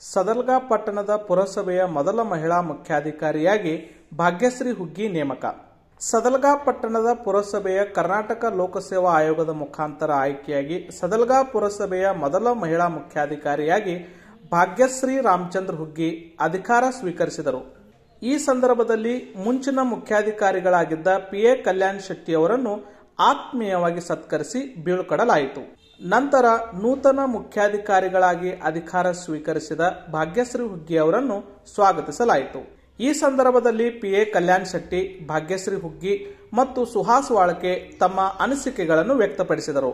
ಸದಲ್ಗಾ ಪಟ್ಟಣದ ಪುರಸಭೆಯ ಮೊದಲ ಮಹಿಳಾ ಮುಖ್ಯಾಧಿಕಾರಿಯಾಗಿ ಭಾಗ್ಯಶ್ರೀ ಹುಗ್ಗಿ ನೇಮಕ ಸದಲ್ಗಾ ಪಟ್ಟಣದ ಪುರಸಭೆಯ ಕರ್ನಾಟಕ ಲೋಕಸೇವಾ ಆಯೋಗದ ಮುಖಾಂತರ ಆಯ್ಕೆಯಾಗಿ ಸದಲ್ಗಾ ಪುರಸಭೆಯ ಮೊದಲ ಮಹಿಳಾ ಮುಖ್ಯಾಧಿಕಾರಿಯಾಗಿ ಭಾಗ್ಯಶ್ರೀ ರಾಮಚಂದ್ರ ಹುಗ್ಗಿ ಅಧಿಕಾರ ಸ್ವೀಕರಿಸಿದರು ಈ ಸಂದರ್ಭದಲ್ಲಿ ಮುಂಚಿನ ಮುಖ್ಯಾಧಿಕಾರಿಗಳಾಗಿದ್ದ ಪಿ ಎ ಕಲ್ಯಾಣ್ ಶೆಟ್ಟಿ ಅವರನ್ನು ಆತ್ಮೀಯವಾಗಿ ಸತ್ಕರಿಸಿ ಬೀಳ್ಕೊಡಲಾಯಿತು ನಂತರ ನೂತನ ಮುಖ್ಯಾಧಿಕಾರಿಗಳಾಗಿ ಅಧಿಕಾರ ಸ್ವೀಕರಿಸಿದ ಭಾಗ್ಯಶ್ರೀ ಹುಗ್ಗಿ ಅವರನ್ನು ಸ್ವಾಗತಿಸಲಾಯಿತು ಈ ಸಂದರ್ಭದಲ್ಲಿ ಪಿ ಎ ಕಲ್ಯಾಣ್ ಶೆಟ್ಟಿ ಭಾಗ್ಯಶ್ರೀ ಹುಗ್ಗಿ ಮತ್ತು ಸುಹಾಸ್ ವಾಳ್ಕೆ ತಮ್ಮ ಅನಿಸಿಕೆಗಳನ್ನು ವ್ಯಕ್ತಪಡಿಸಿದರು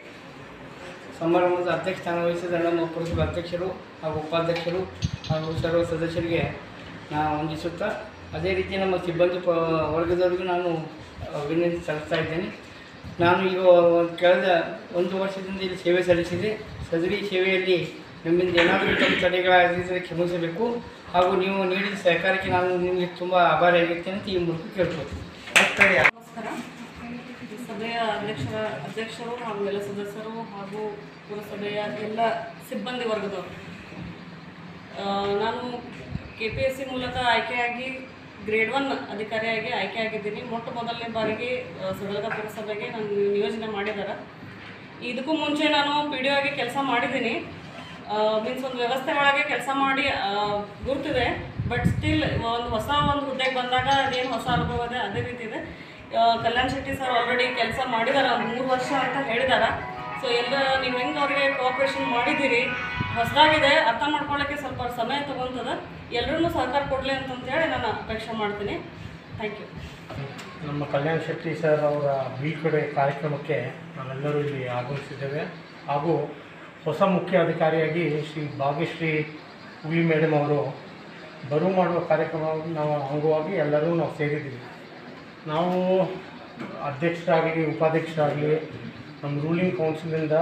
ಸಮಾರಂಭದ ಅಧ್ಯಕ್ಷ ಸ್ಥಾನ ವಹಿಸಿದ ನಮ್ಮ ಪುರಸಭೆ ಅಧ್ಯಕ್ಷರು ಹಾಗೂ ಉಪಾಧ್ಯಕ್ಷರು ಹಾಗೂ ಸರ್ವ ಸದಸ್ಯರಿಗೆ ನಾನು ವಂದಿಸುತ್ತಾ ಅದೇ ರೀತಿ ನಮ್ಮ ಸಿಬ್ಬಂದಿ ಪ ವರ್ಗದವರಿಗೂ ನಾನು ವಿನಂತಿ ಸಲ್ಲಿಸ್ತಾ ಇದ್ದೇನೆ ನಾನು ಈಗ ಒಂದು ಕಳೆದ ಒಂದು ವರ್ಷದಿಂದ ಇಲ್ಲಿ ಸೇವೆ ಸಲ್ಲಿಸಿದೆ ಸದರಿ ಸೇವೆಯಲ್ಲಿ ನಿಮ್ಮಿಂದ ಏನಾದರೂ ತಮ್ಮ ತಡೆಗಳಾಗಿದ್ದರೆ ಕ್ಷಮಿಸಬೇಕು ಹಾಗೂ ನೀವು ನೀಡಿದ ಸಹಕಾರಕ್ಕೆ ನಾನು ನಿಮಗೆ ತುಂಬ ಆಭಾರಿಯಾಗಿರ್ತೇನೆ ಅಂತ ಈ ಮೂಲಕ ಕೇಳ್ಕೊತೀನಿ ಅಷ್ಟೇ ನಮಸ್ಕಾರ ಈ ಸಭೆಯ ಅಧ್ಯಕ್ಷರ ಅಧ್ಯಕ್ಷರು ಹಾಗೂ ಎಲ್ಲ ಸದಸ್ಯರು ಹಾಗೂ ಪುರಸಭೆಯ ಎಲ್ಲ ಸಿಬ್ಬಂದಿ ವರ್ಗದವರು ಆ, ನಾನು ಕೆ ಪಿ ಎಸ್ ಸಿ ಮೂಲಕ ಆಯ್ಕೆಯಾಗಿ ಗ್ರೇಡ್ ಒನ್ ಅಧಿಕಾರಿಯಾಗಿ ಆಯ್ಕೆಯಾಗಿದ್ದೀನಿ ಮೊಟ್ಟ ಮೊದಲನೇ ಬಾರಿಗೆ ಆ, ಸದಲಗ ಪುರಸಭೆಗೆ ನಾನು ನಿಯೋಜನೆ ಮಾಡಿದ್ದಾರೆ ಇದಕ್ಕೂ ಮುಂಚೆ ನಾನು ಪಿ ಡಿ ಆಗಿ ಕೆಲಸ ಮಾಡಿದ್ದೀನಿ ಮೀನ್ಸ್ ಒಂದು ವ್ಯವಸ್ಥೆ ಒಳಗೆ ಕೆಲಸ ಮಾಡಿ ಆ, ಗುರ್ತಿದೆ ಬಟ್ ಸ್ಟಿಲ್ ಒಂದು ಹೊಸ ಒಂದು ಹುದ್ದೆಗೆ ಬಂದಾಗ ಅದೇನು ಹೊಸ ಅನುಭವ ಇದೆ ಅದೇ ರೀತಿ ಇದೆ ಆ, ಕಲ್ಯಾಣ್ ಶೆಟ್ಟಿ ಸರ್ ಆಲ್ರೆಡಿ ಕೆಲಸ ಮಾಡಿದಾರೆ ಒಂದು ಮೂರು ವರ್ಷ ಅಂತ ಹೇಳಿದಾರೆ ಸೊ ಎಲ್ಲ ನೀವು ಹೆಂಗೆ ಅವ್ರಿಗೆ ಕೋಆಪ್ರೇಷನ್ ಮಾಡಿದ್ದೀರಿ ಹೊಸದಾಗಿದೆ ಅರ್ಥ ಮಾಡ್ಕೊಳ್ಳೋಕ್ಕೆ ಸ್ವಲ್ಪ ಸಮಯ ತೊಗೊತದ ಎಲ್ಲರೂ ಸಹಕಾರ ಕೊಡಲಿ ಅಂತಂತೇಳಿ ನಾನು ಅಪೇಕ್ಷೆ ಮಾಡ್ತೀನಿ ಥ್ಯಾಂಕ್ ಯು ನಮ್ಮ ಕಲ್ಯಾಣ್ ಶೆಟ್ಟಿ ಸರ್ ಅವರ ಬೀಳ್ಕೊಡೆ ಕಾರ್ಯಕ್ರಮಕ್ಕೆ ನಾವೆಲ್ಲರೂ ಇಲ್ಲಿ ಆಗಮಿಸಿದ್ದೇವೆ ಹಾಗೂ ಹೊಸ ಮುಖ್ಯ ಅಧಿಕಾರಿಯಾಗಿ ಶ್ರೀ ಭಾಗ್ಯಶ್ರೀ ಹುಲಿ ಮೇಡಮ್ ಅವರು ಬರುವ ಮಾಡುವ ಕಾರ್ಯಕ್ರಮ ನಾವು ಅಂಗವಾಗಿ ಎಲ್ಲರೂ ನಾವು ಸೇರಿದ್ದೀವಿ ನಾವು ಅಧ್ಯಕ್ಷರಾಗಲಿ ಉಪಾಧ್ಯಕ್ಷರಾಗಲಿ ನಮ್ಮ ರೂಲಿಂಗ್ ಕೌನ್ಸಿಲಿಂದ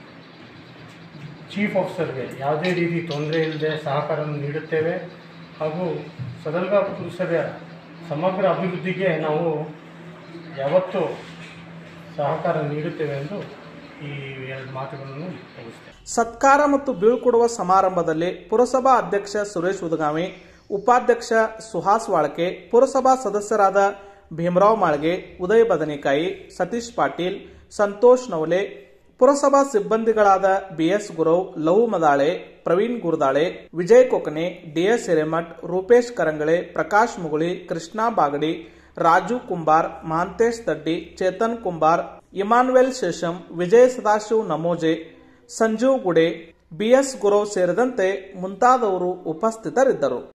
ಚೀಫ್ ಆಫೀಸರ್ಗೆ ಯಾವುದೇ ರೀತಿ ತೊಂದರೆ ಇಲ್ಲದೆ ಸಹಕಾರವನ್ನು ನೀಡುತ್ತೇವೆ ಹಾಗೂ ಸದಲ್ಗಾ ಪುರಸಭೆಯ ಸಮಗ್ರ ಅಭಿವೃದ್ಧಿಗೆ ನಾವು ಯಾವತ್ತೂ ಸಹಕಾರ ನೀಡುತ್ತೇವೆ ಎಂದು ಈ ಎರಡು ಮಾತುಗಳನ್ನು ಮುಗಿಸ್ತೇವೆ ಸತ್ಕಾರ ಮತ್ತು ಬೀಳ್ಕೊಡುವ ಸಮಾರಂಭದಲ್ಲಿ ಪುರಸಭಾ ಅಧ್ಯಕ್ಷ ಸುರೇಶ್ ಉದಗಾಮಿ ಉಪಾಧ್ಯಕ್ಷ ಸುಹಾಸ್ ವಾಳ್ಕೆ ಪುರಸಭಾ ಸದಸ್ಯರಾದ ಭೀಮರಾವ್ ಮಾಳ್ಗೆ ಉದಯ್ ಬದನಿಕಾಯಿ ಸತೀಶ್ ಪಾಟೀಲ್ ಸಂತೋಷ್ ನವಲೆ ಪುರಸಭಾ ಸಿಬ್ಬಂದಿಗಳಾದ BS Gurav Lavu Madale Praveen Gurdale Vijay Kokane DS Hiremath Rupesh Karangale Prakash Muguli Krishna Bagadi Raju Kumbar Mahantesh Daddi Chetan Kumbar Emmanuel Shesham Vijaya Sadashiv Namoje Sanjeev Gude BS Gurav ಸೇರಿದಂತೆ ಮುಂತಾದವರು ಉಪಸ್ಥಿತರಿದ್ದರು